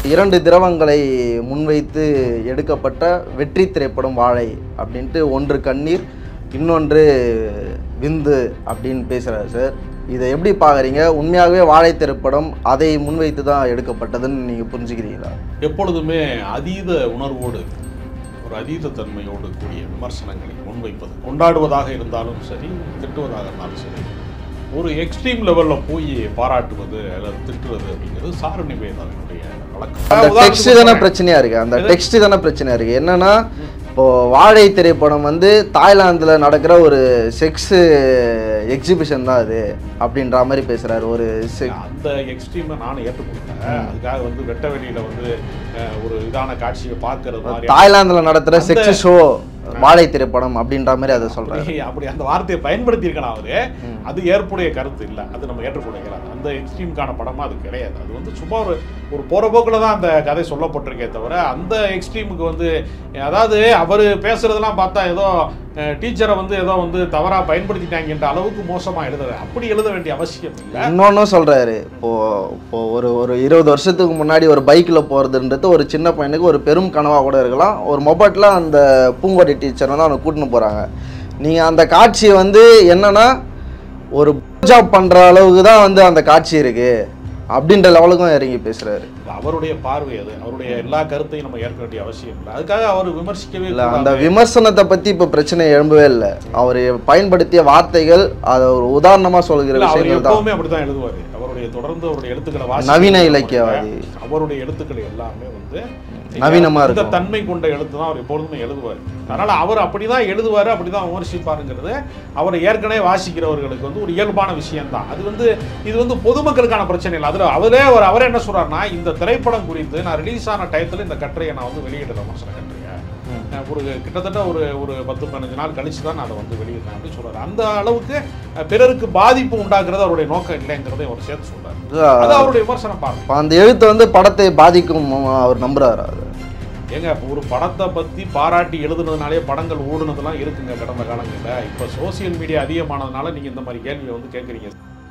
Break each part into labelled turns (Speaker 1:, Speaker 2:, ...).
Speaker 1: இரண்டு திரவங்களை முன்வைத்து எடுக்கப்பட்ட வெற்றி திரைப்படம் வாழை அப்படின்ட்டு ஒன்று கண்ணீர் இன்னொன்று விந்து அப்படின்னு பேசுகிறார் சார் இதை எப்படி பார்க்குறீங்க உண்மையாகவே வாழை திரைப்படம் அதை முன்வைத்து தான் எடுக்கப்பட்டதுன்னு நீங்கள் புரிஞ்சுக்கிறீங்களா
Speaker 2: எப்பொழுதுமே அதீத உணர்வோடு ஒரு அதீத தன்மையோடு கூடிய விமர்சனங்களை முன்வைப்பது கொண்டாடுவதாக இருந்தாலும் சரி திட்டுவதாக இருந்தாலும் சரி ஒரு எக்ஸ்ட்ரீம் லெவலில் போய் பாராட்டுவது அல்லது திட்டுறது அப்படிங்கிறது சாரு நிவேதாவினுடைய வழக்கம்
Speaker 1: அந்த
Speaker 2: உதாரணத்துக்கு
Speaker 1: டெக்ஸ்ட் தானே
Speaker 2: சொல்றேன்.
Speaker 1: பிரச்சனையா இருக்கு அந்த டெக்ஸ்ட் தானே பிரச்சனையா இருக்கு என்னன்னா இப்போ வாழை திரைப்படம் வந்து தாய்லாந்துல நடக்கிற ஒரு செக்ஸ் எக்ஸிபிஷன் தான் அது அப்படின்ற மாதிரி பேசுறாரு ஒரு செக்
Speaker 2: அந்த எக்ஸ்ட்ரீமை நானும் ஏற்றுக்கொள்ளேன் அதுக்காக வந்து வெட்ட வெளியில வந்து அஹ், ஒரு இதான காட்சியை பார்க்கறது மாதிரி
Speaker 1: தாய்லாந்துல நடத்துற
Speaker 2: அந்த-
Speaker 1: செக்ஸ் ஷோ வாழை திரைப்படம் அப்படின்ற மாதிரி அதை சொல்றாரு
Speaker 2: அப்படி அப்படி அந்த வார்த்தையை பயன்படுத்தி இருக்கலாம் அவரு அது ஏற்புடைய கருத்து இல்லை அது நம்ம ஏற்றுக்கொள்கிறாங்க அந்த எக்ஸ்ட்ரீம்கான படமா அது கிடையாது அது வந்து சும்மா ஒரு ஒரு போற போக்குல தான் அந்த கதை சொல்லப்பட்டிருக்கே தவிர அந்த எக்ஸ்ட்ரீமுக்கு வந்து அதாவது அவர் பேசுறதெல்லாம் பார்த்தா ஏதோ டீச்சரை வந்து ஏதோ வந்து தவறா பயன்படுத்திட்டாங்கன்ற அளவுக்கு மோசமா எழுதுற அப்படி எழுத வேண்டிய அவசியம் இல்லை
Speaker 1: இன்னொன்னும் சொல்றாரு இப்போ இப்போ ஒரு ஒரு இருபது வருஷத்துக்கு முன்னாடி ஒரு பைக்ல போறதுன்றது ஒரு சின்ன பையனுக்கு ஒரு பெரும் கனவா கூட இருக்கலாம் ஒரு மொபைல்ல அந்த பூங்கோட்டை டீச்சர் வந்து அவனை கூட்டின்னு போறாங்க நீங்க அந்த காட்சி வந்து என்னன்னா ஒரு ஜாப் பண்ற அளவுக்கு தான் வந்து அந்த காட்சி இருக்கு அப்படின்ற லெவலுக்கும் இறங்கி பேசுறாரு
Speaker 2: அவருடைய பார்வை அது அவருடைய எல்லா கருத்தையும் நம்ம ஏற்க வேண்டிய அவசியம் இல்லை அதுக்காக அவர் விமர்சிக்கவே
Speaker 1: இல்ல
Speaker 2: கூடாது.
Speaker 1: அந்த விமர்சனத்தை பத்தி இப்ப பிரச்சனை எழும்பவே இல்லை அவர் பயன்படுத்திய வார்த்தைகள் அதை ஒரு உதாரணமா சொல்கிற
Speaker 2: இல்ல, அவர்
Speaker 1: விஷயங்கள் தான்
Speaker 2: எப்பவுமே அப்படித்தான் எழுதுவாரு அவருடைய தொடர்ந்து அவருடைய எழுத்துக்களை வாசி
Speaker 1: நவீன இலக்கியவாதி.
Speaker 2: அவருடைய எழுத்துக்கள் எல்லாமே வந்து
Speaker 1: நவீனமா
Speaker 2: இந்த
Speaker 1: இருக்கும்.
Speaker 2: தன்மை கொண்ட எழுத்து தான் அவர் எப்பொழுதுமே எழுதுவார் அதனால அவர் அப்படிதான் எழுதுவாரு அப்படிதான் விமர்சிப்பாருங்கிறது அவரை ஏற்கனவே வாசிக்கிறவர்களுக்கு வந்து ஒரு இயல்பான விஷயம் தான் அது வந்து இது வந்து பொதுமக்களுக்கான பிரச்சனை இல்லை அதுல அவரே ஒரு அவரே என்ன சொல்றாருன்னா இந்த திரைப்படம் குறித்து நான் ரிலீஸ் ஆன டயத்துல இந்த கட்டுரையை நான் வந்து வெளியிடல விமர்சன கட்டுரையை அஹ் ஒரு கிட்டத்தட்ட ஒரு ஒரு பத்து பதினஞ்சு நாள் கழிச்சு தான் நான் அதை வந்து வெளியிடுறேன் அப்படின்னு சொல்றாரு அந்த அளவுக்கு அஹ், பிறருக்கு பாதிப்பு உண்டாக்குறது அவருடைய நோக்கம் இல்லைங்கிறதை அவர் சேர்த்து சொல்றாரு அது அவருடைய விமர்சனம் பாருங்க
Speaker 1: இப்ப அந்த எழுத்து வந்து படத்தை பாதிக்கும் அவர் நம்புறாரு அது
Speaker 2: ஏங்க ஒரு படத்தை பத்தி பாராட்டி எழுதுனதுனாலே படங்கள் ஓடுனதெல்லாம் இருக்குங்க கடந்த காலங்களில் இப்போ சோசியல் மீடியா அதிகமானதுனால நீங்க இந்த மாதிரி கேள்வியை வந்து கேட்குறீங்க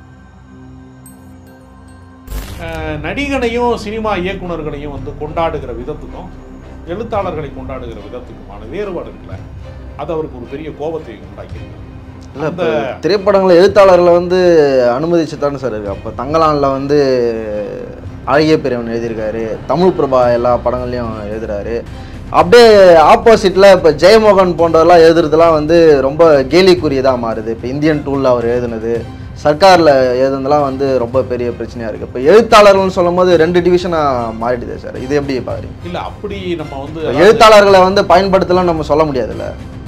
Speaker 2: நடிகனையும் சினிமா இயக்குனர்களையும் வந்து கொண்டாடுகிற விதத்துக்கும் எழுத்தாளர்களை கொண்டாடுகிற விதத்துக்குமான வேறுபாடு இருக்குல்ல அது அவருக்கு ஒரு பெரிய கோபத்தை உண்டாக்கியிருக்கு
Speaker 1: இல்ல
Speaker 2: அந்த
Speaker 1: இப்போ திரைப்படங்களை எழுத்தாளர்களை வந்து அனுமதிச்சு தானே சார் இருக்கு அப்போ தங்கலான்ல வந்து அழகிய பெரியவன் எழுதியிருக்காரு தமிழ் பிரபா எல்லா படங்கள்லையும் எழுதுறாரு அப்படியே ஆப்போசிட்டில் இப்போ ஜெயமோகன் போன்றதெல்லாம் எழுதுறதுலாம் வந்து ரொம்ப கேலிக்குரியதாக மாறுது இப்போ இந்தியன் டூலில் அவர் எழுதுனது சர்க்காரில் எழுதுனதுலாம் வந்து ரொம்ப பெரிய பிரச்சனையாக இருக்குது இப்போ எழுத்தாளர்கள்னு சொல்லும் போது ரெண்டு டிவிஷனாக மாறிடுது சார் இது எப்படி பார்க்குறீங்க
Speaker 2: இல்ல அப்படி நம்ம வந்து
Speaker 1: இப்ப எழுத்தாளர்களை வந்து பயன்படுத்தலாம் நம்ம சொல்ல முடியாதுல்ல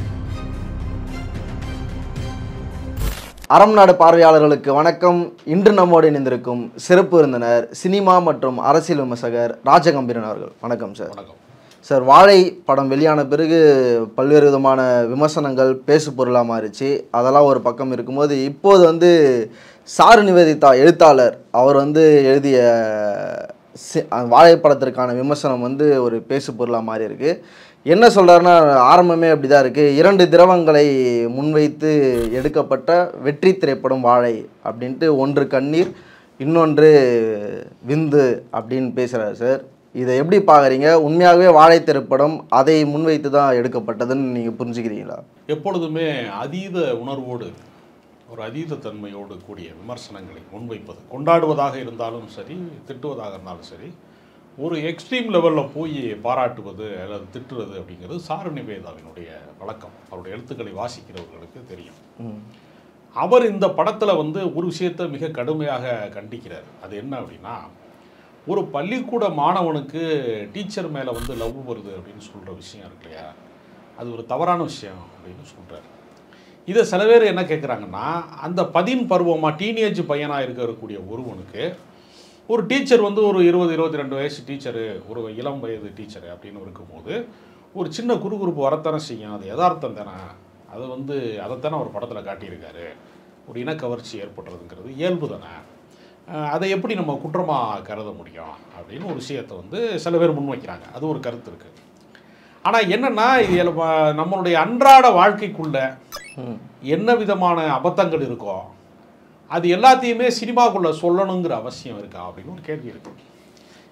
Speaker 1: அறம் நாடு பார்வையாளர்களுக்கு வணக்கம் இன்று நம்மோடு இணைந்திருக்கும் சிறப்பு விருந்தினர் சினிமா மற்றும் அரசியல் விமர்சகர் ராஜகம்பீரன் அவர்கள் வணக்கம் சார்
Speaker 2: வணக்கம்
Speaker 1: சார் வாழை படம் வெளியான பிறகு பல்வேறு விதமான விமர்சனங்கள் பேசு பொருளாக மாறிச்சு அதெல்லாம் ஒரு பக்கம் இருக்கும்போது இப்போது வந்து சாரு நிவேதிதா எழுத்தாளர் அவர் வந்து எழுதிய சி- அந்த வாழை படத்திற்கான விமர்சனம் வந்து ஒரு பேசு பொருளாக மாறி இருக்கு என்ன சொல்றாருன்னா ஆரம்பமே அப்படி தான் இருக்குது இரண்டு திரவங்களை முன்வைத்து எடுக்கப்பட்ட வெற்றி திரைப்படம் வாழை அப்படின்ட்டு ஒன்று கண்ணீர் இன்னொன்று விந்து அப்படின்னு பேசுகிறார் சார் இதை எப்படி பார்க்குறீங்க உண்மையாகவே வாழை திரைப்படம் அதை முன்வைத்து தான் எடுக்கப்பட்டதுன்னு நீங்கள் புரிஞ்சுக்கிறீங்களா
Speaker 2: எப்பொழுதுமே அதீத உணர்வோடு ஒரு அதீத தன்மையோடு கூடிய விமர்சனங்களை முன்வைப்பது கொண்டாடுவதாக இருந்தாலும் சரி திட்டுவதாக இருந்தாலும் சரி ஒரு எக்ஸ்ட்ரீம் லெவலில் போய் பாராட்டுவது அல்லது திட்டுறது அப்படிங்கிறது சாரு நிவேதாவினுடைய வழக்கம் அவருடைய எழுத்துக்களை வாசிக்கிறவர்களுக்கு தெரியும்
Speaker 1: ம்
Speaker 2: அவர் இந்த படத்தில் வந்து ஒரு விஷயத்தை மிக கடுமையாக கண்டிக்கிறார் அது என்ன அப்படின்னா ஒரு பள்ளிக்கூட மாணவனுக்கு டீச்சர் மேலே வந்து லவ் வருது அப்படின்னு சொல்கிற விஷயம் இருக்கு இல்லையா அது ஒரு தவறான விஷயம் அப்படின்னு சொல்கிறார் இதை சில பேர் என்ன கேட்குறாங்கன்னா அந்த பதின் பருவமாக டீனேஜ் பையனாக இருக்கக்கூடிய ஒருவனுக்கு ஒரு டீச்சர் வந்து ஒரு இருபது இருபத்தி ரெண்டு வயசு டீச்சரு ஒரு இளம் வயது டீச்சரு அப்படின்னு இருக்கும்போது ஒரு சின்ன குறுகுறுப்பு வரத்தானே செய்யும் அது யதார்த்தம் தானே அது வந்து அதைத்தானே ஒரு படத்தில் காட்டியிருக்காரு ஒரு இனக்கவர்ச்சி ஏற்படுறதுங்கிறது இயல்பு தானே அஹ் அதை எப்படி நம்ம குற்றமாக கருத முடியும் அப்படின்னு ஒரு விஷயத்தை வந்து சில பேர் முன்வைக்கிறாங்க அது ஒரு கருத்து இருக்குது ஆனால் என்னென்னா இது இயல்பா- நம்மளுடைய அன்றாட வாழ்க்கைக்குள்ள
Speaker 1: ம்
Speaker 2: என்ன விதமான அபத்தங்கள் இருக்கோ அது எல்லாத்தையுமே சினிமாக்குள்ளே சொல்லணுங்கிற அவசியம் இருக்கா அப்படின்னு ஒரு கேள்வி இருக்கு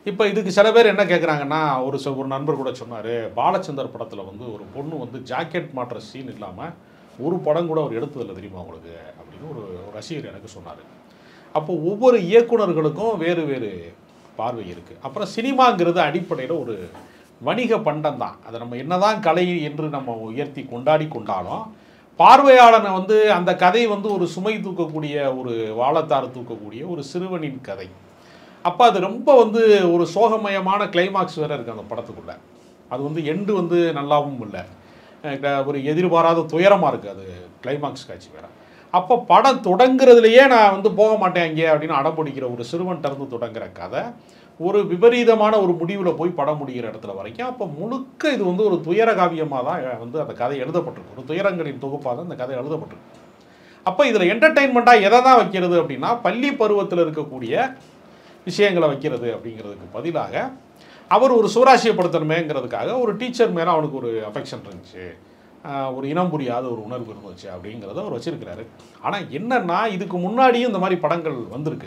Speaker 2: இப்போ இதுக்கு சில பேர் என்ன கேட்குறாங்கன்னா ஒரு சொ- ஒரு நண்பர் கூட சொன்னார் பாலச்சந்தர் படத்தில் வந்து ஒரு பொண்ணு வந்து ஜாக்கெட் மாட்டுற சீன் இல்லாமல் ஒரு படம் கூட அவர் எடுத்ததில்லை தெரியுமா உங்களுக்கு அப்படின்னு ஒரு ஒரு ரசிகர் எனக்கு சொன்னார் அப்போ ஒவ்வொரு இயக்குனர்களுக்கும் வேறு வேறு பார்வை இருக்குது அப்புறம் சினிமாங்கிறது அடிப்படையில் ஒரு வணிக பண்டம் தான் அதை நம்ம என்னதான் கலை என்று நம்ம உயர்த்தி கொண்டாடி கொண்டாலும் பார்வையாளனை வந்து அந்த கதை வந்து ஒரு சுமை தூக்கக்கூடிய ஒரு வாழத்தார் தூக்கக்கூடிய ஒரு சிறுவனின் கதை அப்போ அது ரொம்ப வந்து ஒரு சோகமயமான கிளைமாக்ஸ் வேற இருக்குது அந்த படத்துக்குள்ள அது வந்து எண்டு வந்து நல்லாவும் இல்லை அஹ் ஒரு எதிர்பாராத துயரமாக இருக்குது அது கிளைமாக்ஸ் காட்சி வேற அப்போ படம் தொடங்குறதுலையே நான் வந்து போக மாட்டேன் அங்கே அப்படின்னு அடம்பிடிக்கிற ஒரு சிறுவன்ட்ட இருந்து தொடங்குற கதை ஒரு விபரீதமான ஒரு முடிவில் போய் படம் முடிகிற இடத்துல வரைக்கும் அப்போ முழுக்க இது வந்து ஒரு துயர காவியமாக தான் வந்து அந்த கதை எழுதப்பட்டிருக்கு ஒரு துயரங்களின் தொகுப்பாக தான் அந்த கதை எழுதப்பட்டிருக்கு அப்போ இதில் என்டர்டெயின்மெண்ட்டாக எதை தான் வைக்கிறது அப்படின்னா பள்ளி பருவத்தில் இருக்கக்கூடிய விஷயங்களை வைக்கிறது அப்படிங்கிறதுக்கு பதிலாக அவர் ஒரு சுவராசியப்படுத்தணுமேங்கிறதுக்காக ஒரு டீச்சர் மேலே அவனுக்கு ஒரு அஃபெக்ஷன் இருந்துச்சு ஆஹ் ஒரு இனம் புரியாத ஒரு உணர்வு இருந்துச்சு அப்படிங்கிறத அவர் வச்சிருக்கிறாரு ஆனால் என்னன்னா இதுக்கு முன்னாடியும் இந்த மாதிரி படங்கள் வந்திருக்கு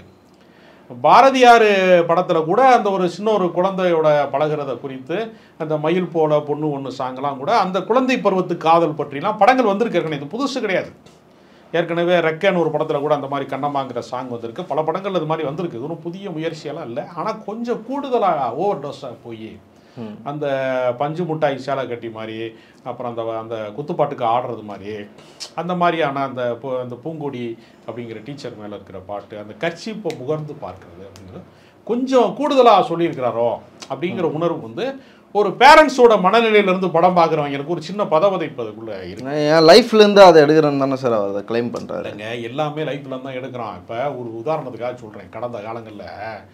Speaker 2: பாரதியார் படத்தில் கூட அந்த ஒரு சின்ன ஒரு குழந்தையோட பழகிறத குறித்து அந்த மயில் போல பொண்ணு ஒன்று சாங்கெல்லாம் கூட அந்த குழந்தை பருவத்து காதல் பற்றிலாம் படங்கள் வந்திருக்கு ஏற்கனவே இது புதுசு கிடையாது ஏற்கனவே ரெக்கன் ஒரு படத்தில் கூட அந்த மாதிரி கண்ணம்மாங்கிற சாங் வந்திருக்கு பல படங்கள் அது மாதிரி வந்திருக்கு இது ஒன்றும் புதிய முயற்சியெல்லாம் இல்லை ஆனால் கொஞ்சம் கூடுதலாக ஓவர் டோஸாக போய் அந்த பஞ்சு மிட்டாய் சேலை கட்டி மாதிரி அப்புறம் அந்த அந்த குத்துப்பாட்டுக்கு ஆடுறது மாதிரி அந்த மாதிரியான அந்த பூ- அந்த பூங்கொடி அப்படிங்கிற டீச்சர் மேலே இருக்கிற பாட்டு அந்த கர்ச்சிப்பை முகர்ந்து பார்க்கறது அப்படிங்கிறது கொஞ்சம் கூடுதலாக சொல்லியிருக்கிறாரோ அப்படிங்கிற உணர்வு வந்து ஒரு பேரண்ட்ஸோட மனநிலையிலேருந்து படம் பார்க்குறவங்களுக்கு ஒரு சின்ன பதவதைப்பு அதுக்குள்ளே இருக்கு
Speaker 1: என் லைஃப்லேருந்து அதை எடுக்கிறேன்னு தானே சார் அவர் அதை கிளைம் பண்ணுறாரு
Speaker 2: இல்லைங்க எல்லாமே லைஃப்ல தான் எடுக்கிறோம் இப்போ ஒரு உதாரணத்துக்காக சொல்கிறேன் கடந்த காலங்களில்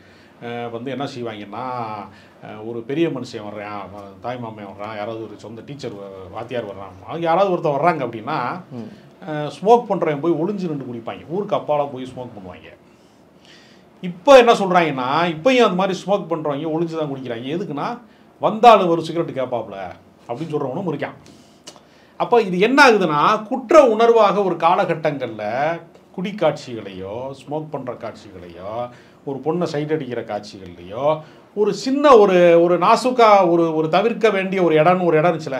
Speaker 2: வந்து என்ன செய்வாங்கன்னா அஹ், ஒரு பெரிய மனுஷன் வர்றான் அவன் தாய் மாமன் வர்றான் யாராவது ஒரு சொந்த டீச்சர் வாத்தியார் வர்றான் அவங்க யாராவது ஒருத்தர் வர்றாங்க அப்படின்னா ஸ்மோக் பண்ணுறவன் போய் ஒளிஞ்சு நின்று குடிப்பாங்க ஊருக்கு அப்பால போய் ஸ்மோக் பண்ணுவாங்க இப்போ என்ன சொல்கிறாங்கன்னா இப்பயும் அந்த மாதிரி ஸ்மோக் பண்ணுறவங்க ஒளிஞ்சு தான் குடிக்கிறாங்க எதுக்குன்னா வந்தாலும் ஒரு சிகரெட் கேட்பாப்புல அப்படின்னு சொல்கிறவனும் இருக்கான் அப்போ இது என்ன ஆகுதுன்னா குற்ற உணர்வாக ஒரு காலகட்டங்களில் குடி காட்சிகளையோ ஸ்மோக் பண்ணுற காட்சிகளையோ ஒரு பொண்ணை சைட் அடிக்கிற காட்சிகள்லையோ ஒரு சின்ன ஒரு ஒரு நாசுக்கா ஒரு ஒரு தவிர்க்க வேண்டிய ஒரு இடம்னு ஒரு இடம் இருந்துச்சுல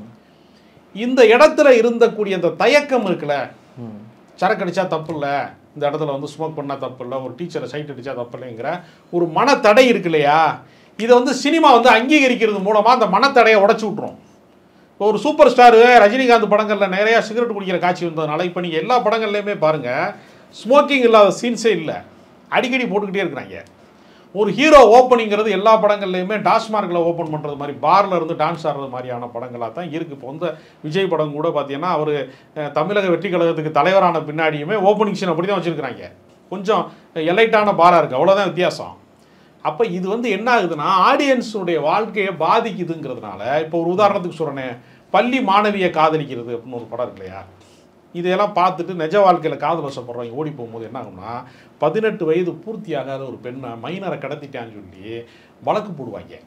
Speaker 2: இந்த இடத்துல இருந்தக்கூடிய அந்த தயக்கம் இருக்குல்ல சரக்கு அடிச்சா தப்பு இல்லை இந்த இடத்துல வந்து ஸ்மோக் பண்ணால் தப்பு இல்லை ஒரு டீச்சரை சைட் அடிச்சா தப்பு இல்லைங்கிற ஒரு மனத்தடை இருக்கு இல்லையா இதை வந்து சினிமா வந்து அங்கீகரிக்கிறது மூலமாக அந்த மனத்தடையை உடச்சி விட்ரும் இப்போ ஒரு சூப்பர் ஸ்டாரு ரஜினிகாந்த் படங்களில் நிறைய சிகரெட் குடிக்கிற காட்சி வந்ததுனால இப்போ நீங்கள் எல்லா படங்கள்லையுமே பாருங்கள் ஸ்மோக்கிங் இல்லாத சீன்ஸே இல்லை அடிக்கடி போட்டுக்கிட்டே இருக்கிறாங்க ஒரு ஹீரோ ஓப்பனிங்கிறது எல்லா படங்கள்லையுமே டாஸ்மார்க்கில் ஓப்பன் பண்ணுறது மாதிரி பாரில் இருந்து டான்ஸ் ஆடுறது மாதிரியான படங்களாக தான் இருக்குது இப்போ வந்து விஜய் படம் கூட பார்த்தீங்கன்னா அவர் தமிழக வெற்றி கழகத்துக்கு தலைவரான பின்னாடியுமே ஓப்பனிங் சீன் அப்படி தான் வச்சுருக்கிறாங்க கொஞ்சம் எலைட்டான பாராக இருக்குது அவ்வளோதான் வித்தியாசம் அப்போ இது வந்து என்ன ஆகுதுன்னா ஆடியன்ஸுடைய வாழ்க்கையை பாதிக்குதுங்கிறதுனால இப்போ ஒரு உதாரணத்துக்கு சொல்கிறேனே பள்ளி மாணவியை காதலிக்கிறது அப்படின்னு ஒரு படம் இருக்கு இல்லையா இதையெல்லாம் பார்த்துட்டு நிஜ வாழ்க்கையில் காதல் வசப்படுறவங்க ஓடி போகும்போது என்ன ஆகும்னா பதினெட்டு வயது பூர்த்தியாகாத ஒரு பெண்ணை மைனரை கடத்திட்டான்னு சொல்லி வழக்கு போடுவாங்க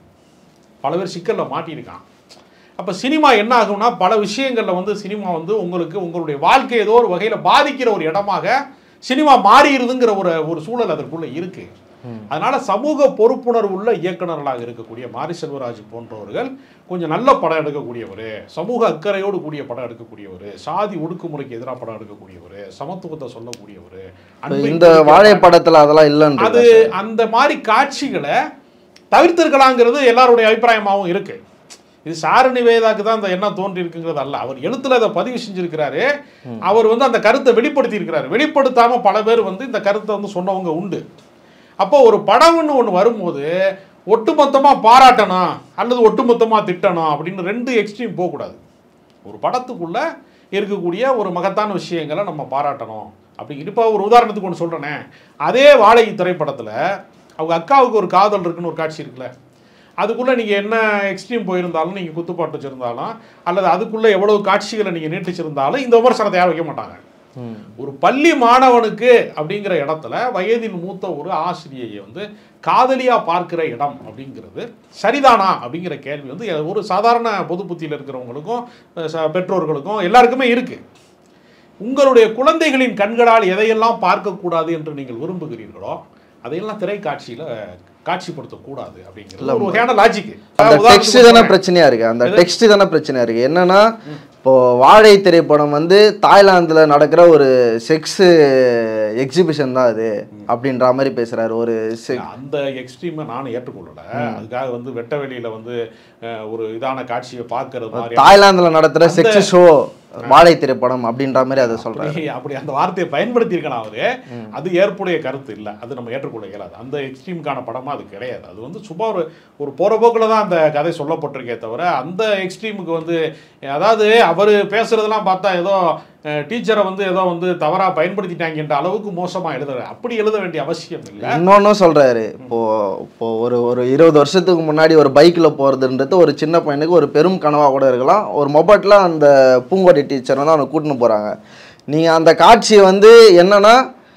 Speaker 2: பல பேர் சிக்கலில் மாட்டியிருக்கான் அப்போ சினிமா என்ன ஆகும்னா பல விஷயங்களில் வந்து சினிமா வந்து உங்களுக்கு உங்களுடைய வாழ்க்கை ஏதோ ஒரு வகையில் பாதிக்கிற ஒரு இடமாக சினிமா மாறிடுதுங்கிற ஒரு ஒரு சூழல் அதற்குள்ளே இருக்குது அதனால சமூக பொறுப்புணர்வு உள்ள இயக்குனர்களாக இருக்கக்கூடிய மாரி செல்வராஜ் போன்றவர்கள் கொஞ்சம் நல்ல படம் எடுக்கக்கூடியவர் சமூக அக்கறையோடு கூடிய படம் எடுக்கக்கூடியவர் சாதி ஒடுக்குமுறைக்கு எதிராக படம் எடுக்கக்கூடியவர் சமத்துவத்தை சொல்லக்கூடியவர் அன்பை
Speaker 1: இந்த வாழை படத்தில் அதெல்லாம் இல்லைன்னு
Speaker 2: அது அந்த மாதிரி காட்சிகளை தவிர்த்திருக்கலாங்கிறது எல்லாருடைய அபிப்பிராயமாகவும் இருக்கு இது சாரு நிவேதாக்கு தான் அந்த எண்ணம் தோன்றி இருக்குங்கிறது அல்ல அவர் எழுத்துல அதை பதிவு செஞ்சிருக்கிறாரு அவர் வந்து அந்த கருத்தை வெளிப்படுத்தி இருக்கிறாரு வெளிப்படுத்தாம பல பேர் வந்து இந்த கருத்தை வந்து சொன்னவங்க உண்டு அப்போ ஒரு படம்னு ஒன்று வரும்போது ஒட்டுமொத்தமாக பாராட்டணும் அல்லது ஒட்டுமொத்தமாக திட்டணும் அப்படின்னு ரெண்டு எக்ஸ்ட்ரீம் போகக்கூடாது ஒரு படத்துக்குள்ள இருக்கக்கூடிய ஒரு மகத்தான விஷயங்களை நம்ம பாராட்டணும் அப்படி இப்போ ஒரு உதாரணத்துக்கு ஒன்று சொல்கிறேனே அதே வாழை திரைப்படத்தில் அவங்க அக்காவுக்கு ஒரு காதல் இருக்குன்னு ஒரு காட்சி இருக்குல்ல அதுக்குள்ளே நீங்கள் என்ன எக்ஸ்ட்ரீம் போயிருந்தாலும் நீங்கள் குத்துப்பாட்டு வச்சுருந்தாலும் அல்லது அதுக்குள்ளே எவ்வளவு காட்சிகளை நீங்கள் நீட்டிச்சிருந்தாலும் இந்த விமர்சனத்தை யாரும் வைக்க மாட்டாங்க ஒரு பள்ளி மாணவனுக்கு அப்படிங்கிற இடத்துல வயதில் மூத்த ஒரு ஆசிரியையை வந்து காதலியா பார்க்கிற இடம் அப்படிங்கிறது சரிதானா அப்படிங்கிற கேள்வி வந்து ஒரு சாதாரண பொது புத்தியில் இருக்கிறவங்களுக்கும் அஹ், ச- பெற்றோர்களுக்கும் எல்லாருக்குமே இருக்கு உங்களுடைய குழந்தைகளின் கண்களால் எதையெல்லாம் பார்க்கக்கூடாது என்று நீங்கள் விரும்புகிறீர்களோ அதையெல்லாம் திரைக்காட்சியில் காட்சிப்படுத்தக்கூடாது அப்படிங்கிறது ஒரு வகையான லாஜிக்
Speaker 1: அந்த டெக்ஸ்ட் தானே பிரச்சனையா இருக்கு அந்த டெக்ஸ்ட் தானே பிரச்சனையா இருக்கு என்னன்னா இப்போ வாழை திரைப்படம் வந்து தாய்லாந்துல நடக்கிற ஒரு செக்ஸ் எக்ஸிபிஷன் தான் அது அப்படின்ற மாதிரி பேசுறாரு ஒரு se-
Speaker 2: அந்த எக்ஸ்ட்ரீமை நானும் ஏற்றுக்கொள்ளல அதுக்காக வந்து வெட்ட வெளியில வந்து அஹ், ஒரு இதான காட்சியை பார்க்கறது மாதிரி
Speaker 1: தாய்லாந்துல நடத்துற செக்ஸ் ஷோ வாழை திரைப்படம் அப்படின்ற மாதிரி அதை சொல்றாரு
Speaker 2: அப்படி அப்படி அந்த வார்த்தையை பயன்படுத்தி இருக்கலாம் அவரு அது ஏற்புடைய கருத்து இல்லை அது நம்ம ஏற்றுக்கொள்ள இயலாது அந்த எக்ஸ்ட்ரீம்கான படமா அது கிடையாது அது வந்து சும்மா ஒரு ஒரு போற போக்குல தான் அந்த கதை சொல்லப்பட்டிருக்கே தவிர அந்த எக்ஸ்ட்ரீமுக்கு வந்து அதாவது அவர் பேசுறதெல்லாம் பார்த்தா ஏதோ டீச்சரை வந்து ஏதோ வந்து தவறா பயன்படுத்திட்டாங்கன்ற அளவுக்கு மோசமா எழுதுற அப்படி எழுத வேண்டிய அவசியம் இல்லை
Speaker 1: இன்னொன்னும் சொல்றாரு இப்போ இப்போ ஒரு ஒரு இருபது வருஷத்துக்கு முன்னாடி ஒரு பைக்ல போறதுன்றது ஒரு சின்ன பையனுக்கு ஒரு பெரும் கனவா கூட இருக்கலாம் ஒரு மொபைல்ல அந்த பூங்கோட்டி டீச்சர் வந்து அவனை கூட்டின்னு போறாங்க நீங்க அந்த காட்சி வந்து என்னன்னா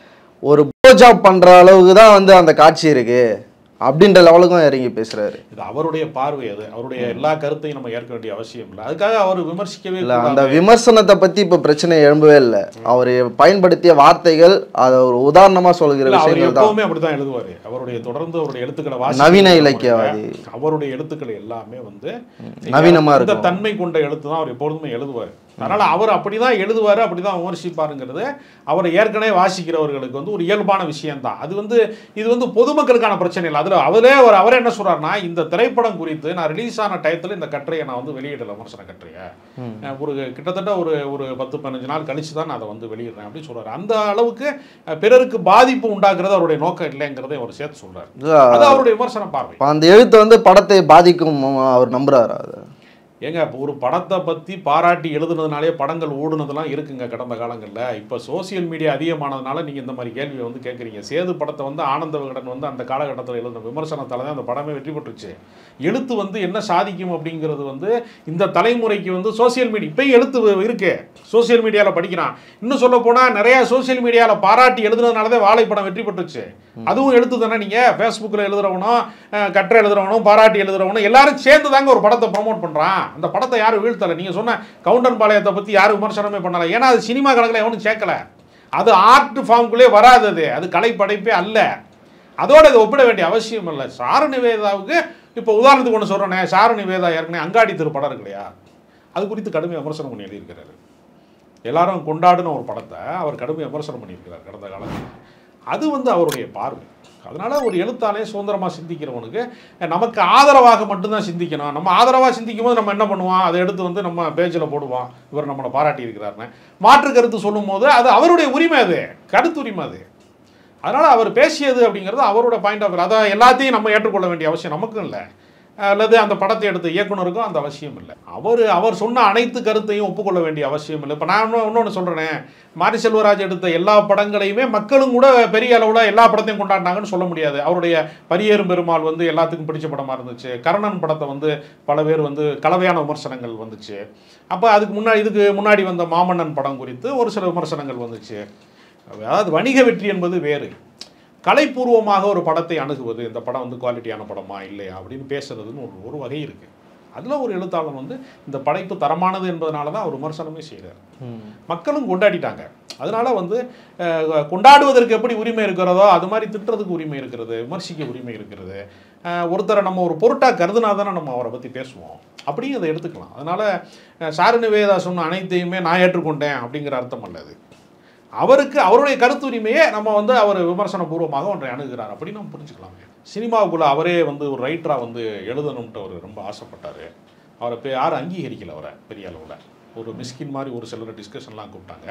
Speaker 1: ஒரு ஜாப் பண்ற அளவுக்கு தான் வந்து அந்த காட்சி இருக்கு அப்படின்ற லெவலுக்கும் இறங்கி பேசுறாரு
Speaker 2: இது அவருடைய பார்வை அது அவருடைய எல்லா கருத்தையும் நம்ம ஏற்க வேண்டிய அவசியம் இல்லை அதுக்காக அவர் விமர்சிக்கவே
Speaker 1: இல்ல
Speaker 2: கூடாது.
Speaker 1: அந்த விமர்சனத்தை பத்தி இப்ப பிரச்சனை எழும்பவே இல்லை அவர் பயன்படுத்திய வார்த்தைகள் அதை ஒரு உதாரணமா சொல்கிற
Speaker 2: இல்ல, அவர்
Speaker 1: விஷயங்கள் தான்
Speaker 2: எப்பவுமே அப்படித்தான் எழுதுவாரு அவருடைய தொடர்ந்து அவருடைய எழுத்துக்களை வாசி
Speaker 1: நவீன இலக்கியவாதி.
Speaker 2: அவருடைய எழுத்துக்கள் எல்லாமே வந்து
Speaker 1: நவீனமா
Speaker 2: இந்த
Speaker 1: இருக்கும்.
Speaker 2: தன்மை கொண்ட எழுத்து தான் அவர் எப்பொழுதுமே எழுதுவார் அதனால அவர் அப்படிதான் எழுதுவாரு அப்படிதான் விமர்சிப்பாருங்கிறது அவரை ஏற்கனவே வாசிக்கிறவர்களுக்கு வந்து ஒரு இயல்பான விஷயம்தான் அது வந்து இது வந்து பொதுமக்களுக்கான பிரச்சனை இல்லை அதுல அவரே ஒரு அவரே என்ன சொல்றாருன்னா இந்த திரைப்படம் குறித்து நான் ரிலீஸ் ஆன டயத்துல இந்த கட்டுரையை நான் வந்து வெளியிடல விமர்சன கட்டுரையை அஹ் ஒரு கிட்டத்தட்ட ஒரு ஒரு பத்து பதினஞ்சு நாள் கழிச்சு தான் நான் அதை வந்து வெளியிடுறேன் அப்படின்னு சொல்றாரு அந்த அளவுக்கு அஹ், பிறருக்கு பாதிப்பு உண்டாக்குறது அவருடைய நோக்கம் இல்லைங்கிறதை அவர் சேர்த்து சொல்றாரு
Speaker 1: இல்ல,
Speaker 2: அது அவருடைய விமர்சன பார்வை
Speaker 1: இப்ப அந்த எழுத்து வந்து படத்தை பாதிக்கும் அவர் நம்புறாரு அது
Speaker 2: ஏங்க இப்போ ஒரு படத்தை பற்றி பாராட்டி எழுதுனதுனாலே படங்கள் ஓடுனதெல்லாம் இருக்குங்க கடந்த காலங்களில் இப்போ சோசியல் மீடியா அதிகமானதுனால நீங்கள் இந்த மாதிரி கேள்வியை வந்து கேட்குறீங்க சேது படத்தை வந்து ஆனந்த விகடன் வந்து அந்த காலகட்டத்தில் எழுதின விமர்சனத்தால தான் அந்த படமே வெற்றி பெற்றுச்சு எழுத்து வந்து என்ன சாதிக்கும் அப்படிங்கிறது வந்து இந்த தலைமுறைக்கு வந்து சோசியல் மீடியா இப்பயும் எழுத்து இருக்கு சோசியல் மீடியாவில் படிக்கிறான் இன்னும் சொல்ல போனால் நிறைய சோசியல் மீடியாவில் பாராட்டி எழுதுனதுனால தான் வாழைப்படம் வெற்றி பெற்றுச்சு அதுவும் எழுத்து தானே நீங்கள் ஃபேஸ்புக்கில் எழுதுறவனும் அஹ், கட்டுரை எழுதுறவனும் பாராட்டி எழுதுறவனும் எல்லாரும் சேர்ந்து தாங்க ஒரு படத்தை ப்ரமோட் பண்ணுறான் அந்த படத்தை யாரும் வீழ்த்தலை நீங்கள் சொன்ன கவுண்டன் பாளையத்தை பற்றி யாரும் விமர்சனமே பண்ணலை ஏன்னா அது சினிமா கணக்கில் எவனும் சேர்க்கல அது ஆர்ட் ஃபார்முக்குள்ளே வராது அது அது கலைப்படைப்பே அல்ல அதோட இதை ஒப்பிட வேண்டிய அவசியம் இல்லை சாரு நிவேதாவுக்கு இப்போ உதாரணத்துக்கு ஒன்று சொல்கிறேனே சாரு நிவேதா ஏற்கனவே அங்காடி திரு படம் இருக்கு இல்லையா அது குறித்து கடுமையாக விமர்சனம் பண்ணி எழுதியிருக்கிறாரு எல்லாரும் கொண்டாடின ஒரு படத்தை அவர் கடுமையாக விமர்சனம் பண்ணியிருக்கிறார் கடந்த காலத்தில் அது வந்து அவருடைய பார்வை அதனால ஒரு எழுத்தாலே சுதந்திரமாக சிந்திக்கிறவனுக்கு நமக்கு ஆதரவாக மட்டும்தான் சிந்திக்கணும் நம்ம ஆதரவாக சிந்திக்கும் போது நம்ம என்ன பண்ணுவோம் அதை எடுத்து வந்து நம்ம பேஜில் போடுவோம் இவர் நம்மளை பாராட்டி இருக்கிறாருன்னு மாற்று கருத்து சொல்லும்போது அது அவருடைய உரிமை அது கருத்து உரிமை அது அதனால் அவர் பேசியது அப்படிங்கிறது அவரோட பாயிண்ட் ஆஃப் அதான் எல்லாத்தையும் நம்ம ஏற்றுக்கொள்ள வேண்டிய அவசியம் நமக்கும் இல்லை அல்லது அந்த படத்தை எடுத்த இயக்குனருக்கும் அந்த அவசியம் இல்லை அவர் அவர் சொன்ன அனைத்து கருத்தையும் ஒப்புக்கொள்ள வேண்டிய அவசியம் இல்லை இப்போ நான் இன்னும் இன்னொன்று சொல்கிறேனே மாரி செல்வராஜ் எடுத்த எல்லா படங்களையுமே மக்களும் கூட பெரிய அளவில் எல்லா படத்தையும் கொண்டாடினாங்கன்னு சொல்ல முடியாது அவருடைய பரியேறும் பெருமாள் வந்து எல்லாத்துக்கும் பிடிச்ச படமாக இருந்துச்சு கர்ணன் படத்தை வந்து பல பேர் வந்து கலவையான விமர்சனங்கள் வந்துச்சு அப்போ அதுக்கு முன்னாடி இதுக்கு முன்னாடி வந்த மாமன்னன் படம் குறித்து ஒரு சில விமர்சனங்கள் வந்துச்சு அதாவது வணிக வெற்றி என்பது வேறு கலைப்பூர்வமாக ஒரு படத்தை அணுகுவது இந்த படம் வந்து குவாலிட்டியான படமா இல்லையா அப்படின்னு பேசுறதுன்னு ஒரு ஒரு வகை இருக்குது அதில் ஒரு எழுத்தாளர் வந்து இந்த படைப்பு தரமானது என்பதனால தான் அவர் விமர்சனமே செய்கிறார் மக்களும் கொண்டாடிட்டாங்க அதனால வந்து அஹ், கொண்டாடுவதற்கு எப்படி உரிமை இருக்கிறதோ அது மாதிரி திட்டுறதுக்கு உரிமை இருக்கிறது விமர்சிக்க உரிமை இருக்கிறது அஹ், ஒருத்தரை நம்ம ஒரு பொருட்டாக கருதுனா தானே நம்ம அவரை பற்றி பேசுவோம் அப்படியும் அதை எடுத்துக்கலாம் அதனால் சாரு நிவேதா சொன்ன அனைத்தையுமே நான் ஏற்றுக்கொண்டேன் அப்படிங்கிற அர்த்தம் அல்ல அது அவருக்கு அவருடைய கருத்து உரிமையை நம்ம வந்து அவர் விமர்சன பூர்வமாக ஒன்றை அணுகிறார் அப்படின்னு நம்ம புரிஞ்சுக்கலாமே சினிமாவுக்குள்ள அவரே வந்து ஒரு ரைட்டராக வந்து எழுதணும்ட்டு அவர் ரொம்ப ஆசைப்பட்டார் அவரை இப்போ யாரும் அங்கீகரிக்கல அவரை பெரிய அளவில் ஒரு மிஸ்கின் மாதிரி ஒரு சிலர் டிஸ்கஷன்லாம் கூப்பிட்டாங்க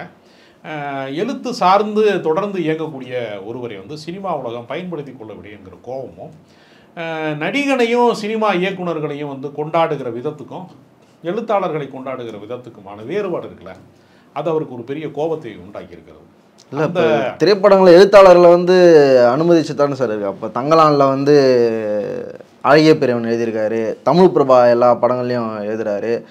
Speaker 2: அஹ் எழுத்து சார்ந்து தொடர்ந்து இயங்கக்கூடிய ஒருவரை வந்து சினிமா உலகம் பயன்படுத்தி கொள்ள விடையங்கிற கோபமும் அஹ் நடிகனையும் சினிமா இயக்குனர்களையும் வந்து கொண்டாடுகிற விதத்துக்கும் எழுத்தாளர்களை கொண்டாடுகிற விதத்துக்குமான வேறுபாடு இருக்குல்ல அது அவருக்கு ஒரு பெரிய கோபத்தை உண்டாக்கி இருக்கிறது
Speaker 1: இல்லை இப்போ திரைப்படங்களை எழுத்தாளர்களை வந்து அனுமதிச்சு தானே சார் இருக்கு அப்போ தங்கலானில் வந்து அழகிய பெரியவன் எழுதியிருக்காரு தமிழ் பிரபா எல்லா படங்கள்லையும் எழுதுறாரு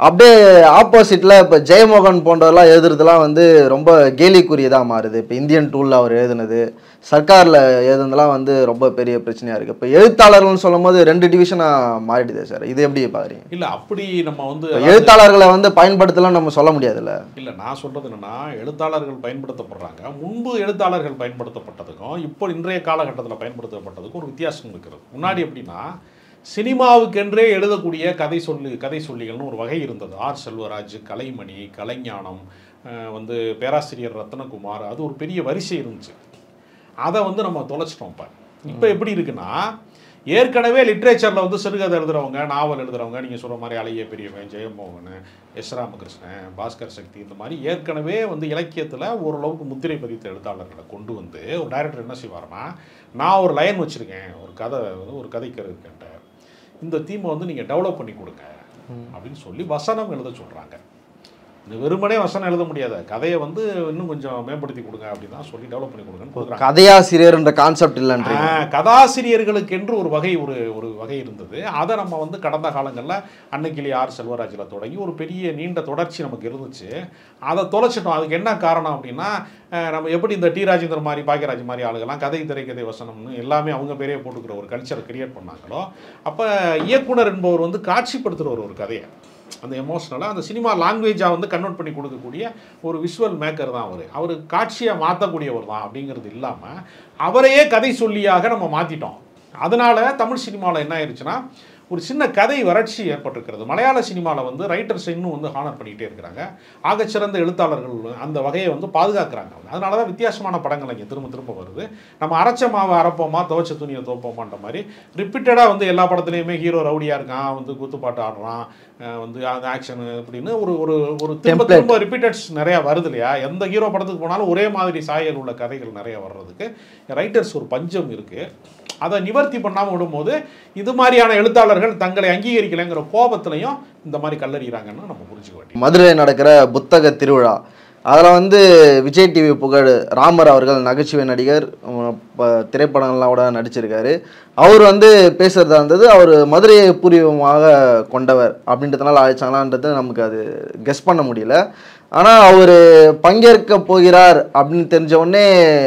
Speaker 1: அப்படியே ஆப்போசிட்டில் இப்போ ஜெயமோகன் போன்றவரெல்லாம் எழுதுறதுலாம் வந்து ரொம்ப கேலிக்குரியதாக மாறுது இப்போ இந்தியன் டூலில் அவர் எழுதுனது சர்க்காரில் எழுதுனதுலாம் வந்து ரொம்ப பெரிய பிரச்சனையாக இருக்குது இப்போ எழுத்தாளர்கள்னு சொல்லும்போது ரெண்டு டிவிஷனாக மாறிடுது சார் இது எப்படி பார்க்குறீங்க
Speaker 2: இல்ல அப்படி நம்ம வந்து
Speaker 1: இப்ப எழுத்தாளர்களை வந்து பயன்படுத்தலாம் நம்ம சொல்ல முடியாதுல்ல
Speaker 2: இல்ல நான் சொல்றது என்னன்னா எழுத்தாளர்கள் பயன்படுத்தப்படுறாங்க முன்பு எழுத்தாளர்கள் பயன்படுத்தப்பட்டதுக்கும் இப்போ இன்றைய காலகட்டத்தில் பயன்படுத்தப்பட்டதுக்கும் ஒரு வித்தியாசம் இருக்கிறது முன்னாடி எப்படின்னா சினிமாவுக்கென்றே எழுதக்கூடிய கதை சொல்லு கதை சொல்லிகள்னு ஒரு வகை இருந்தது ஆர் செல்வராஜ் கலைமணி கலைஞானம் அஹ் வந்து பேராசிரியர் ரத்னகுமார் அது ஒரு பெரிய வரிசை இருந்துச்சு அதை வந்து நம்ம தொலைச்சிட்டோம் இப்போ இப்போ எப்படி இருக்குன்னா ஏற்கனவே லிட்ரேச்சரில் வந்து சிறுகதை எழுதுறவங்க நாவல் எழுதுறவங்க நீங்கள் சொல்கிற மாதிரி அழகிய பெரியவன் ஜெயமோகன் எஸ் ராமகிருஷ்ணன் பாஸ்கர் சக்தி இந்த மாதிரி ஏற்கனவே வந்து இலக்கியத்தில் ஓரளவுக்கு முத்திரை பதித்த எழுத்தாளர்களை கொண்டு வந்து ஒரு டைரக்டர் என்ன செய்வாருன்னா நான் ஒரு லைன் வச்சுருக்கேன் ஒரு கதை வந்து ஒரு கதைக்கு இருக்கேன்ட்ட இந்த தீமை வந்து நீங்கள் டெவலப் பண்ணி கொடுங்க அப்படின்னு சொல்லி வசனம் எழுத சொல்கிறாங்க இந்த வெறுமனே வசனம் எழுத முடியாத கதையை வந்து இன்னும் கொஞ்சம் மேம்படுத்தி கொடுங்க அப்படின்னு தான் சொல்லி டெவலப் பண்ணி கொடுங்கன்னு கொடுக்குறாங்க
Speaker 1: கதையாசிரியர்ன்ற கான்செப்ட் இல்லைன்றீங்க
Speaker 2: ஆ, கதாசிரியர்களுக்கென்று ஒரு வகை ஒரு ஒரு வகை இருந்தது அதை நம்ம வந்து கடந்த காலங்களில் அன்னைக்கிளி ஆர் செல்வராஜில் தொடங்கி ஒரு பெரிய நீண்ட தொடர்ச்சி நமக்கு இருந்துச்சு அதை தொலைச்சிட்டோம் அதுக்கு என்ன காரணம் அப்படின்னா அஹ், நம்ம எப்படி இந்த டி ராஜேந்தர் மாதிரி பாக்கியராஜ் மாதிரி ஆளுகள்லாம் கதை திரைக்கதை வசனம்னு எல்லாமே அவங்க பேரே போட்டுக்கிற ஒரு கல்ச்சரை கிரியேட் பண்ணாங்களோ அப்போ இயக்குனர் என்பவர் வந்து காட்சிப்படுத்துகிற ஒரு கதையை அந்த எமோஷனலாக அந்த சினிமா லாங்குவேஜாக வந்து கன்வெர்ட் பண்ணி கொடுக்கக்கூடிய ஒரு விஷுவல் மேக்கர் தான் அவர் அவர் காட்சியை மாற்றக்கூடியவர் தான் அப்படிங்கிறது இல்லாமல் அவரையே கதை சொல்லியாக நம்ம மாற்றிட்டோம் அதனால தமிழ் சினிமாவில் என்ன ஆயிடுச்சுன்னா ஒரு சின்ன கதை வறட்சி ஏற்பட்டிருக்கிறது மலையாள சினிமாவில் வந்து ரைட்டர்ஸ் இன்னும் வந்து ஹானர் பண்ணிக்கிட்டே இருக்கிறாங்க ஆகச்சிறந்த எழுத்தாளர்கள் அந்த வகையை வந்து பாதுகாக்கிறாங்க அதனால தான் வித்தியாசமான படங்கள் இங்கே திரும்ப திரும்ப வருது நம்ம அரைச்ச மாவை அரைப்போமா துவைச்ச துணியை துவைப்போமான்ற மாதிரி ரிப்பீட்டடாக வந்து எல்லா படத்துலையுமே ஹீரோ ரவுடியாக இருக்கான் வந்து குத்துப்பாட்டு ஆடுறான் அஹ் வந்து அந்த ஆக்ஷன் அப்படின்னு ஒரு ஒரு ஒரு திரும்ப
Speaker 1: Template.
Speaker 2: திரும்ப ரிப்பீட்டட்ஸ் நிறையா வருது இல்லையா எந்த ஹீரோ படத்துக்கு போனாலும் ஒரே மாதிரி சாயல் உள்ள கதைகள் நிறைய வர்றதுக்கு ரைட்டர்ஸ் ஒரு பஞ்சம் இருக்குது அதை நிவர்த்தி பண்ணாமல் விடும்போது இது மாதிரியான எழுத்தாளர்கள் தங்களை அங்கீகரிக்கலைங்கிற கோபத்திலையும் இந்த மாதிரி கல்லறிகிறாங்கன்னு நம்ம புரிஞ்சுக்க வேண்டியது
Speaker 1: மதுரையில் நடக்கிற புத்தக திருவிழா அதில் வந்து விஜய் டிவி புகழ் ராமர் அவர்கள் நகைச்சுவை நடிகர் உம், ப திரைப்படங்கள்லாம் கூட நடிச்சிருக்காரு அவர் வந்து பேசுகிறதா இருந்தது அவர் மதுரையை பூர்வீகமாக கொண்டவர் அப்படின்றதுனால அழைச்சாங்களான்றது நமக்கு அது கெஸ் பண்ண முடியல ஆனால் அவர் பங்கேற்க போகிறார் அப்படின்னு தெரிஞ்ச உடனே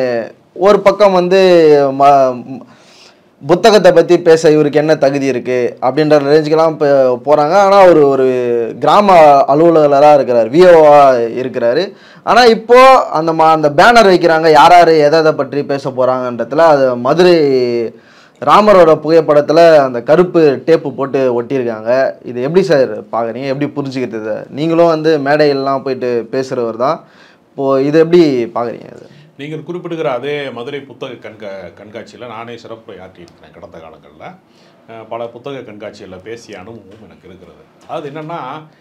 Speaker 1: ஒரு பக்கம் வந்து ம ம- புத்தகத்தை பற்றி பேச இவருக்கு என்ன தகுதி இருக்குது அப்படின்ற ரேஞ்சுக்கெல்லாம் இப்போ போகிறாங்க ஆனால் அவர் ஒரு கிராம அலுவலராக இருக்கிறார் விஓவாக இருக்கிறாரு ஆனால் இப்போது அந்த மா அந்த பேனர் வைக்கிறாங்க யார் யார் எதை எதை பற்றி பேச போகிறாங்கன்றதுல அது மதுரை ராமரோட புகைப்படத்தில் அந்த கருப்பு டேப்பு போட்டு ஒட்டியிருக்காங்க இது எப்படி சார் பார்க்குறீங்க எப்படி புரிஞ்சுக்கிறது இதை? நீங்களும் வந்து மேடையிலலாம் போயிட்டு பேசுகிறவர் தான் இப்போது இது எப்படி பார்க்குறீங்க இது
Speaker 2: நீங்கள் குறிப்பிடுகிற அதே மதுரை புத்தக கண்கா கண்காட்சியில் நானே சிறப்பு ஆற்றியிருக்கிறேன் கடந்த காலங்களில் அஹ், பல புத்தக கண்காட்சிகளில் பேசிய அனுபவம் எனக்கு இருக்கிறது அது என்னென்னா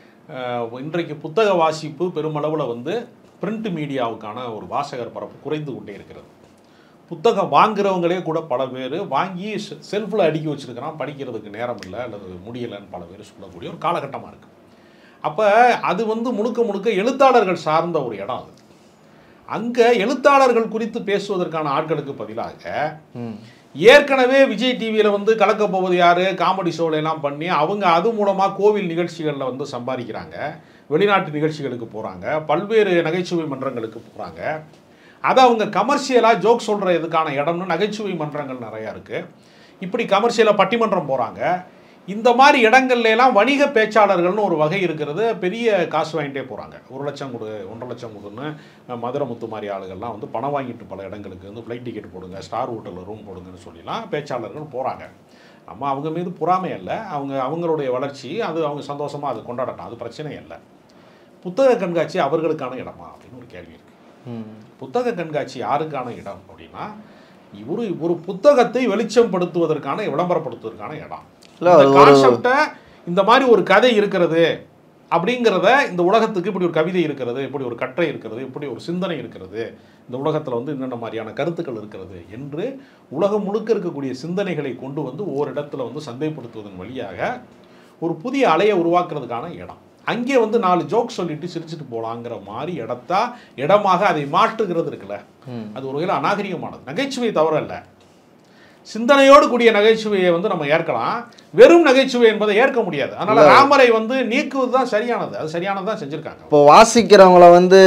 Speaker 2: இன்றைக்கு புத்தக வாசிப்பு பெருமளவில் வந்து பிரிண்ட் மீடியாவுக்கான ஒரு வாசகர் பரப்பு குறைந்து கொண்டே இருக்கிறது புத்தகம் வாங்குறவங்களே கூட பல பேர் வாங்கி செல்ஃபில் அடுக்கி வச்சிருக்கிறான் படிக்கிறதுக்கு நேரம் இல்லை அல்லது முடியலைன்னு பல பேர் சொல்லக்கூடிய ஒரு காலகட்டமாக இருக்குது அப்போ அது வந்து முழுக்க முழுக்க எழுத்தாளர்கள் சார்ந்த ஒரு இடம் அது அங்கே எழுத்தாளர்கள் குறித்து பேசுவதற்கான ஆட்களுக்கு பதிலாக
Speaker 1: ம்
Speaker 2: ஏற்கனவே விஜய் டிவியில் வந்து கலக்க போவது யார் காமெடி ஷோல எல்லாம் பண்ணி அவங்க அது மூலமாக கோவில் நிகழ்ச்சிகளில் வந்து சம்பாதிக்கிறாங்க வெளிநாட்டு நிகழ்ச்சிகளுக்கு போகிறாங்க பல்வேறு நகைச்சுவை மன்றங்களுக்கு போகிறாங்க அதை அவங்க கமர்ஷியலாக ஜோக் சொல்கிற இதுக்கான இடம்னு நகைச்சுவை மன்றங்கள் நிறையா இருக்குது இப்படி கமர்ஷியலாக பட்டிமன்றம் போகிறாங்க இந்த மாதிரி இடங்கள்ல எல்லாம் வணிக பேச்சாளர்கள்னு ஒரு வகை இருக்கிறது பெரிய காசு வாங்கிட்டே போகிறாங்க ஒரு லட்சம் கொடு ஒன்றரை லட்சம் கொடுன்னு அஹ், மதுரை முத்து மாதிரி ஆளுகள்லாம் வந்து பணம் வாங்கிட்டு பல இடங்களுக்கு வந்து ஃப்ளைட் டிக்கெட் போடுங்க ஸ்டார் ஹோட்டலில் ரூம் போடுங்கன்னு சொல்லிலாம் பேச்சாளர்கள் போகிறாங்க நம்ம அவங்க மீது பொறாமை இல்லை அவங்க அவங்களுடைய வளர்ச்சி அது அவங்க சந்தோஷமாக அது கொண்டாடட்டும் அது பிரச்சனை இல்லை புத்தக கண்காட்சி அவர்களுக்கான இடமா அப்படின்னு ஒரு கேள்வி இருக்குது
Speaker 1: ம்
Speaker 2: புத்தக கண்காட்சி யாருக்கான இடம் அப்படின்னா ஒரு ஒரு புத்தகத்தை வெளிச்சம்படுத்துவதற்கான விளம்பரப்படுத்துவதற்கான இடம்
Speaker 1: இல்ல,
Speaker 2: இந்த
Speaker 1: அது ஒரு-
Speaker 2: கான்செப்டை இந்த மாதிரி ஒரு கதை இருக்கிறது அப்படிங்கிறத இந்த உலகத்துக்கு இப்படி ஒரு கவிதை இருக்கிறது இப்படி ஒரு கட்டுரை இருக்கிறது இப்படி ஒரு சிந்தனை இருக்கிறது இந்த உலகத்தில் வந்து என்னென்ன மாதிரியான கருத்துக்கள் இருக்கிறது என்று உலகம் முழுக்க இருக்கக்கூடிய சிந்தனைகளை கொண்டு வந்து ஓரிடத்துல வந்து சந்தைப்படுத்துவதன் வழியாக ஒரு புதிய அலையை உருவாக்குறதுக்கான இடம் அங்கே வந்து நாலு ஜோக் சொல்லிட்டு சிரிச்சுட்டு போகலாங்கிற மாதிரி இடத்தா இடமாக அதை மாற்றுகிறது இருக்குல்ல
Speaker 1: ம்
Speaker 2: அது ஒரு வகையில் அநாகரிகமானது நகைச்சுவை தவறல்ல சிந்தனையோடு கூடிய நகைச்சுவையை வந்து நம்ம ஏற்கலாம் வெறும் நகைச்சுவை என்பதை ஏற்க முடியாது அதனால ராமரை வந்து நீக்குவது தான் சரியானது அது சரியானது தான் செஞ்சிருக்காங்க
Speaker 1: இப்போ வாசிக்கிறவங்கள வந்து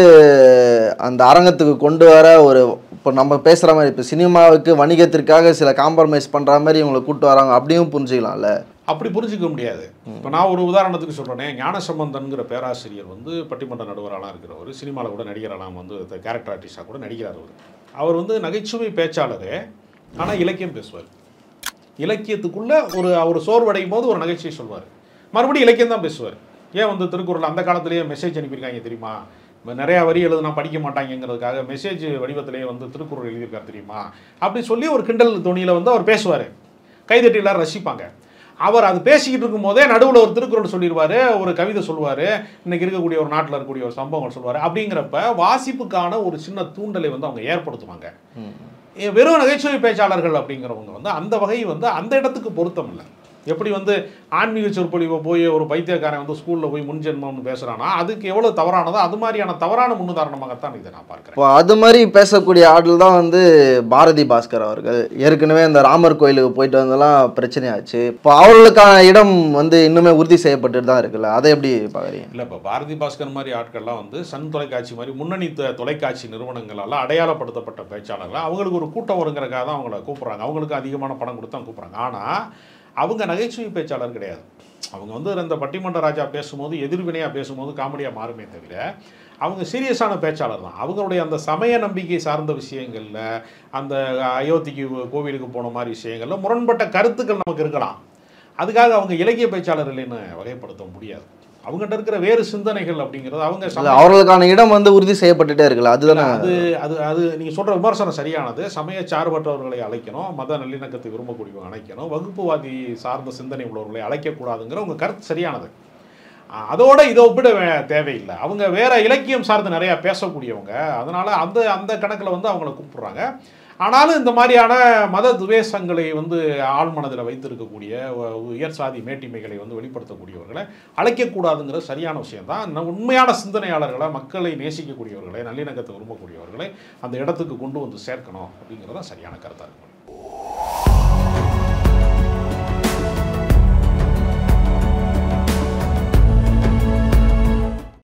Speaker 1: அந்த அரங்கத்துக்கு கொண்டு வர ஒரு இப்போ நம்ம பேசுகிற மாதிரி இப்போ சினிமாவுக்கு வணிகத்திற்காக சில காம்ப்ரமைஸ் பண்ணுற மாதிரி இவங்களை கூட்டு வராங்க அப்படியும் புரிஞ்சுக்கலாம்ல
Speaker 2: அப்படி புரிஞ்சுக்க முடியாது இப்போ நான் ஒரு உதாரணத்துக்கு சொல்கிறேனே ஞானசம்பந்தன்கிற பேராசிரியர் வந்து பட்டிமன்ற நடுவராலாம் இருக்கிறவர் சினிமாவில் கூட நடிகரெல்லாம் வந்து கேரக்டர் ஆர்டிஸ்டாக கூட நடிக்கிறார் அவர் அவர் வந்து நகைச்சுவை பேச்சாளர் ஆனால் இலக்கியம் பேசுவார் இலக்கியத்துக்குள்ள ஒரு அவர் சோர்வடையும் போது ஒரு நகைச்சுவை சொல்வார் மறுபடியும் இலக்கியம் தான் பேசுவார் ஏன் வந்து திருக்குறள் அந்த காலத்திலேயே மெசேஜ் அனுப்பியிருக்காங்க தெரியுமா இப்ப நிறைய வரி எழுதுனா படிக்க மாட்டாங்கங்கிறதுக்காக மெசேஜ் வடிவத்திலேயே வந்து திருக்குறள் எழுதியிருக்காரு தெரியுமா அப்படி சொல்லி ஒரு கிண்டல் துணியில் வந்து அவர் பேசுவார் கைதட்டி எல்லாரும் ரசிப்பாங்க அவர் அது பேசிக்கிட்டு இருக்கும்போதே நடுவில் ஒரு திருக்குறள் சொல்லிடுவார் ஒரு கவிதை சொல்லுவார் இன்னைக்கு இருக்கக்கூடிய ஒரு நாட்டில் இருக்கக்கூடிய ஒரு சம்பவங்கள் சொல்லுவார் அப்படிங்கிறப்ப வாசிப்புக்கான ஒரு சின்ன தூண்டலை வந்து அவங்க ஏற்படுத்துவாங்க ஏ, வெறும் நகைச்சுவை பேச்சாளர்கள் அப்படிங்கிறவங்க வந்து அந்த வகை வந்து அந்த இடத்துக்கு பொருத்தம் இல்லை எப்படி வந்து ஆன்மீக சொற்பொழிவை போய் ஒரு பைத்தியக்காரன் வந்து ஸ்கூலில் போய் முன்ஜென்மம்னு பேசுகிறானா அதுக்கு எவ்வளோ தவறானதோ அது மாதிரியான தவறான முன்னுதாரணமாகத்தான் இதை நான் பார்க்குறேன்
Speaker 1: இப்போ அது மாதிரி பேசக்கூடிய ஆட்கள் தான் வந்து பாரதி பாஸ்கர் அவர்கள் ஏற்கனவே இந்த ராமர் கோயிலுக்கு போயிட்டு வந்தெல்லாம் பிரச்சனையாச்சு இப்போ அவர்களுக்கான இடம் வந்து இன்னுமே உறுதி செய்யப்பட்டுட்டு தான் இருக்குல்ல அதை எப்படி பார்க்குறீங்க
Speaker 2: இல்லை இப்போ பாரதி பாஸ்கர் மாதிரி ஆட்கள்லாம் வந்து சன் தொலைக்காட்சி மாதிரி முன்னணி தொ- தொலைக்காட்சி நிறுவனங்களால் அடையாளப்படுத்தப்பட்ட பேச்சாளர்கள் அவங்களுக்கு ஒரு கூட்டம் வருங்கிறக்காக தான் அவங்கள கூப்பிட்றாங்க அவங்களுக்கு அதிகமான பணம் கொடுத்து தான் கூப்பிட்றாங்க ஆனால் அவங்க நகைச்சுவை பேச்சாளர் கிடையாது அவங்க வந்து இந்த பட்டிமன்ற ராஜா பேசும்போது எதிர்வினையாக பேசும்போது காமெடியாக மாறுமே தவிர அவங்க சீரியஸான பேச்சாளர் தான் அவங்களுடைய அந்த சமய நம்பிக்கை சார்ந்த விஷயங்களில் அந்த அயோத்திக்கு கோவிலுக்கு போன மாதிரி விஷயங்களில் முரண்பட்ட கருத்துக்கள் நமக்கு இருக்கலாம் அதுக்காக அவங்க இலக்கிய பேச்சாளர் இல்லைன்னு வகைப்படுத்த முடியாது அவங்ககிட்ட இருக்கிற வேறு சிந்தனைகள் அப்படிங்கிறது அவங்க
Speaker 1: இல்ல,
Speaker 2: சமய-
Speaker 1: அவர்களுக்கான இடம் வந்து உறுதி செய்யப்பட்டுட்டே இருக்குல்ல அதுதானே
Speaker 2: அது அது அது நீங்கள் சொல்கிற விமர்சனம் சரியானது சமய சார்பற்றவர்களை அழைக்கணும் மத நல்லிணக்கத்தை விரும்பக்கூடியவங்க அழைக்கணும் வகுப்புவாதி சார்ந்த சிந்தனை உள்ளவர்களை அழைக்கக்கூடாதுங்கிற உங்கள் கருத்து சரியானது அஹ் அதோட இதை ஒப்பிட வே- தேவையில்லை அவங்க வேற இலக்கியம் சார்ந்து நிறையா பேசக்கூடியவங்க அதனால அந்த அந்த கணக்கில் வந்து அவங்கள கூப்பிடுறாங்க ஆனாலும் இந்த மாதிரியான மத துவேஷங்களை வந்து ஆழ்மனதில் வைத்திருக்கக்கூடிய உ- உயர் சாதி மேட்டிமைகளை வந்து வெளிப்படுத்தக்கூடியவர்களை அழைக்கக்கூடாதுங்கிற சரியான விஷயம்தான் ந- உண்மையான சிந்தனையாளர்களை மக்களை நேசிக்கக்கூடியவர்களை நல்லிணக்கத்தை விரும்பக்கூடியவர்களை அந்த இடத்துக்கு கொண்டு வந்து சேர்க்கணும் அப்படிங்கிறது தான் சரியான கருத்தாக இருக்கும்